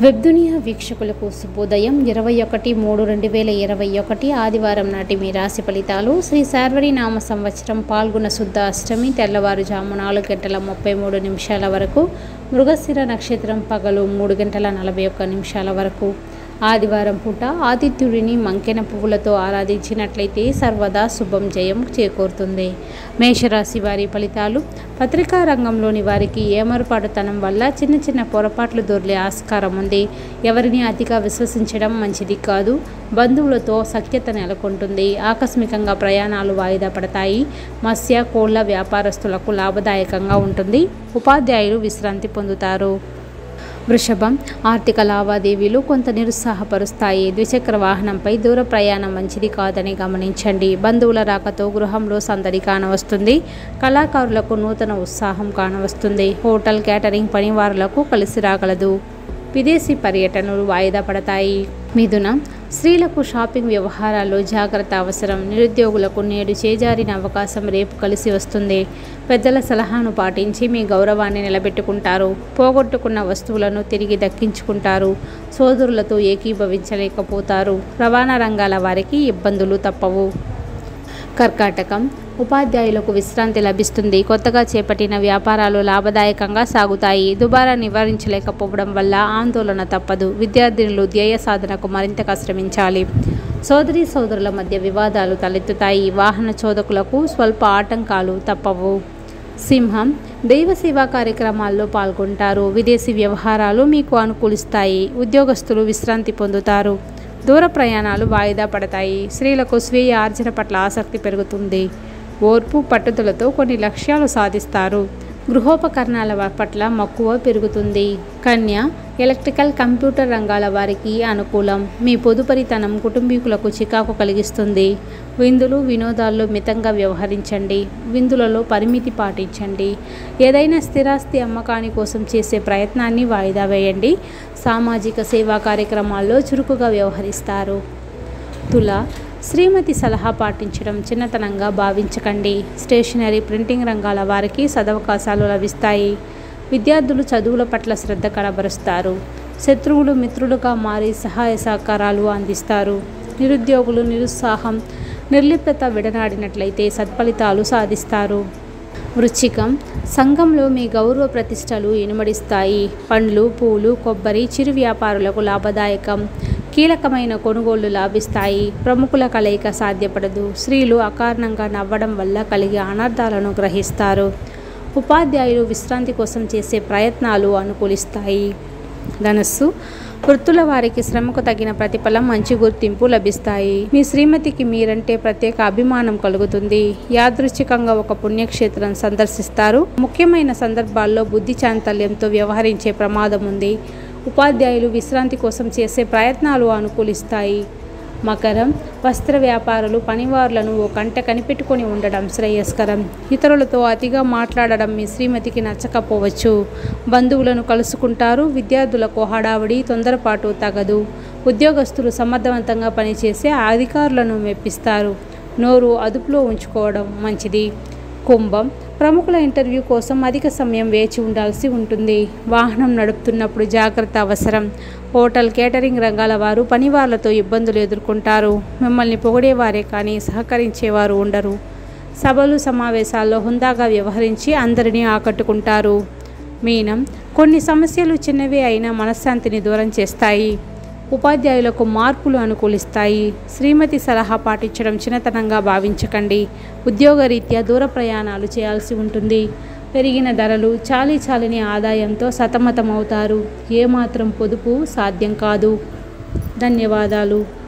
వెబ్దునియా వీక్షకులకు శుభోదయం ఇరవై ఒకటి మూడు రెండు వేల ఇరవై ఒకటి ఆదివారం నాటి మీ రాశి ఫలితాలు శ్రీ శార్వరి నామ సంవత్సరం పాల్గొన శుద్ధ అష్టమి తెల్లవారుజాము నాలుగు గంటల ముప్పై మూడు నిమిషాల వరకు మృగశిర నక్షత్రం పగలు మూడు గంటల నలభై ఒక్క నిమిషాల వరకు ఆదివారం పూట ఆదిత్యుడిని మంకెన పువ్వులతో ఆరాధించినట్లయితే సర్వదా శుభం జయం చేకూరుతుంది మేషరాశి వారి ఫలితాలు పత్రికా రంగంలోని వారికి ఏమరుపాటుతనం వల్ల చిన్న చిన్న పొరపాట్లు దొర్లే ఆస్కారం ఉంది ఎవరిని అతిగా విశ్వసించడం మంచిది కాదు బంధువులతో సఖ్యత నెలకొంటుంది ఆకస్మికంగా ప్రయాణాలు వాయిదా పడతాయి మత్స్య కోళ్ల వ్యాపారస్తులకు లాభదాయకంగా ఉంటుంది ఉపాధ్యాయులు విశ్రాంతి పొందుతారు వృషభం ఆర్థిక లావాదేవీలు కొంత నిరుత్సాహపరుస్తాయి ద్విచక్ర వాహనంపై దూర ప్రయాణం మంచిది కాదని గమనించండి బంధువుల రాకతో గృహంలో సందడి కానవస్తుంది కళాకారులకు నూతన ఉత్సాహం కానవస్తుంది హోటల్ క్యాటరింగ్ పనివారులకు కలిసి రాగలదు విదేశీ పర్యటనలు వాయిదా పడతాయి మిథున స్త్రీలకు షాపింగ్ వ్యవహారాల్లో జాగ్రత్త అవసరం నిరుద్యోగులకు నేడు చేజారిన అవకాశం రేపు కలిసి వస్తుంది పెద్దల సలహాను పాటించి మీ గౌరవాన్ని నిలబెట్టుకుంటారు పోగొట్టుకున్న వస్తువులను తిరిగి దక్కించుకుంటారు సోదరులతో ఏకీభవించలేకపోతారు రవాణా రంగాల వారికి ఇబ్బందులు తప్పవు కర్కాటకం ఉపాధ్యాయులకు విశ్రాంతి లభిస్తుంది కొత్తగా చేపట్టిన వ్యాపారాలు లాభదాయకంగా సాగుతాయి దుబారా నివారించలేకపోవడం వల్ల ఆందోళన తప్పదు విద్యార్థినులు ధ్యేయ సాధనకు మరింతగా శ్రమించాలి సోదరీ సోదరుల మధ్య వివాదాలు తలెత్తుతాయి వాహన చోదకులకు స్వల్ప ఆటంకాలు తప్పవు సింహం దైవ సేవా కార్యక్రమాల్లో పాల్గొంటారు విదేశీ వ్యవహారాలు మీకు అనుకూలిస్తాయి ఉద్యోగస్తులు విశ్రాంతి పొందుతారు దూర ప్రయాణాలు వాయిదా పడతాయి స్త్రీలకు స్వీయ ఆర్జన పట్ల ఆసక్తి పెరుగుతుంది ఓర్పు పట్టుదలతో కొన్ని లక్ష్యాలు సాధిస్తారు గృహోపకరణాల పట్ల మక్కువ పెరుగుతుంది కన్య ఎలక్ట్రికల్ కంప్యూటర్ రంగాల వారికి అనుకూలం మీ పొదుపరితనం కుటుంబీకులకు చికాకు కలిగిస్తుంది విందులు వినోదాల్లో మితంగా వ్యవహరించండి విందులలో పరిమితి పాటించండి ఏదైనా స్థిరాస్తి అమ్మకాని కోసం చేసే ప్రయత్నాన్ని వాయిదా వేయండి సామాజిక సేవా కార్యక్రమాల్లో చురుకుగా వ్యవహరిస్తారు తుల శ్రీమతి సలహా పాటించడం చిన్నతనంగా భావించకండి స్టేషనరీ ప్రింటింగ్ రంగాల వారికి సదవకాశాలు లభిస్తాయి విద్యార్థులు చదువుల పట్ల శ్రద్ధ కనబరుస్తారు శత్రువులు మిత్రులుగా మారి సహాయ సహకారాలు అందిస్తారు నిరుద్యోగులు నిరుత్సాహం నిర్లిప్తత విడనాడినట్లయితే సత్ఫలితాలు సాధిస్తారు వృచ్చికం సంఘంలో మీ గౌరవ ప్రతిష్టలు ఇనుమడిస్తాయి పండ్లు పూలు కొబ్బరి చిరు వ్యాపారులకు లాభదాయకం కీలకమైన కొనుగోళ్లు లాభిస్తాయి ప్రముఖుల కలయిక సాధ్యపడదు స్త్రీలు అకారణంగా నవ్వడం వల్ల కలిగే అనర్థాలను గ్రహిస్తారు ఉపాధ్యాయులు విశ్రాంతి కోసం చేసే ప్రయత్నాలు అనుకూలిస్తాయి ధనస్సు వృత్తుల వారికి శ్రమకు తగిన ప్రతిఫలం మంచి గుర్తింపు లభిస్తాయి మీ శ్రీమతికి మీరంటే ప్రత్యేక అభిమానం కలుగుతుంది యాదృచ్ఛికంగా ఒక పుణ్యక్షేత్రం సందర్శిస్తారు ముఖ్యమైన సందర్భాల్లో బుద్ధి చాంతల్యంతో వ్యవహరించే ప్రమాదం ఉంది ఉపాధ్యాయులు విశ్రాంతి కోసం చేసే ప్రయత్నాలు అనుకూలిస్తాయి మకరం వస్త్ర వ్యాపారులు పనివారులను ఓ కంట కనిపెట్టుకొని ఉండడం శ్రేయస్కరం ఇతరులతో అతిగా మాట్లాడడం మీ శ్రీమతికి నచ్చకపోవచ్చు బంధువులను కలుసుకుంటారు విద్యార్థులకు హడావిడి తొందరపాటు తగదు ఉద్యోగస్తులు సమర్థవంతంగా పనిచేసే అధికారులను మెప్పిస్తారు నోరు అదుపులో ఉంచుకోవడం మంచిది కుంభం ప్రముఖుల ఇంటర్వ్యూ కోసం అధిక సమయం వేచి ఉండాల్సి ఉంటుంది వాహనం నడుపుతున్నప్పుడు జాగ్రత్త అవసరం హోటల్ కేటరింగ్ రంగాల వారు పనివాళ్లతో ఇబ్బందులు ఎదుర్కొంటారు మిమ్మల్ని పొగిడేవారే కానీ సహకరించేవారు ఉండరు సభలు సమావేశాల్లో హుందాగా వ్యవహరించి అందరినీ ఆకట్టుకుంటారు మీనం కొన్ని సమస్యలు చిన్నవే అయినా మనశ్శాంతిని దూరం చేస్తాయి ఉపాధ్యాయులకు మార్పులు అనుకూలిస్తాయి శ్రీమతి సలహా పాటించడం చిన్నతనంగా భావించకండి ఉద్యోగరీత్యా దూర ప్రయాణాలు చేయాల్సి ఉంటుంది పెరిగిన ధరలు చాలీ చాలని ఆదాయంతో సతమతమవుతారు ఏమాత్రం పొదుపు సాధ్యం కాదు ధన్యవాదాలు